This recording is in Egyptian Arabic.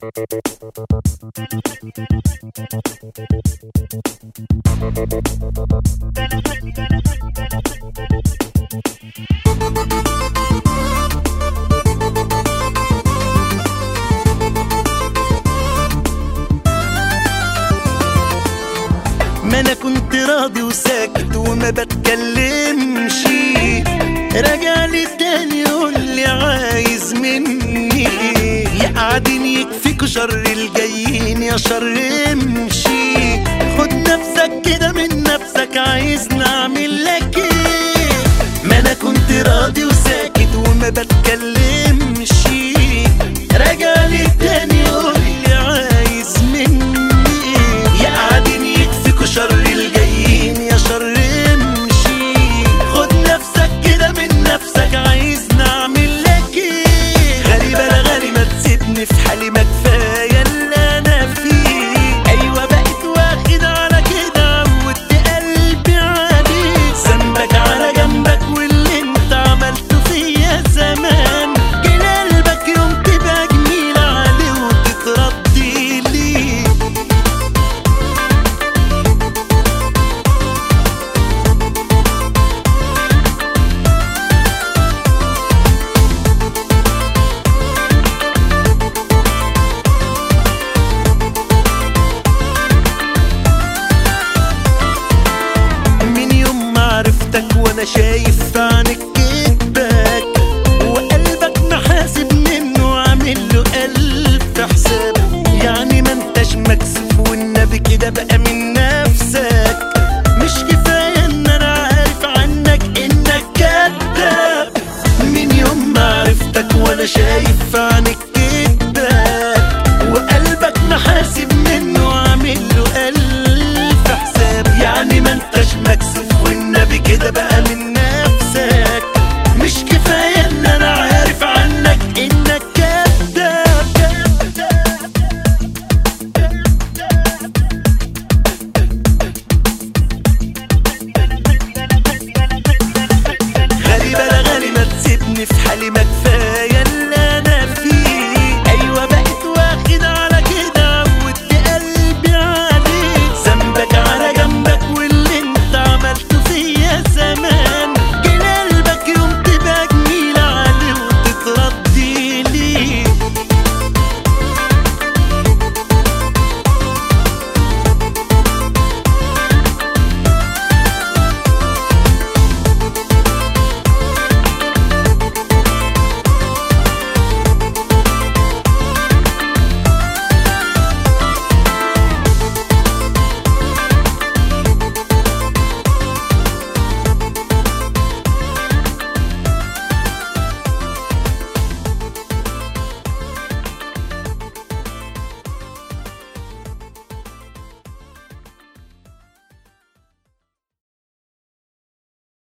ما انا كنت راضي وساكت وما بتكلمش راجع لي تاني يقول لي عايز مني يا قاعدين يكفيكوا شر الجايين يا شر امشي خد نفسك كده من نفسك عايز نعمل لك ايه ما انا كنت راضي وساكت وما بتكلمش راجع لي تاني يقول لي عايز مني يا قاعدين يكفيكوا شر الجايين يا شر امشي خد نفسك كده من نفسك عايز نعمل لك ايه غريبة انا غالي ما تسيبني في حالي ما كفاية اللي انا فيه ايوه بقيت واخد على كده عودت قلبي عليك ذنبك على جنبك واللي انت عملته فيا زمان جه قلبك يوم تبقى جميل عليه وتتردي ليه من يوم ما عرفتك وانا شايف في عينك كدبك وقلبك محاسب منه عامل له الف حساب يعني ما انتش مكسوف والنبي كده بقى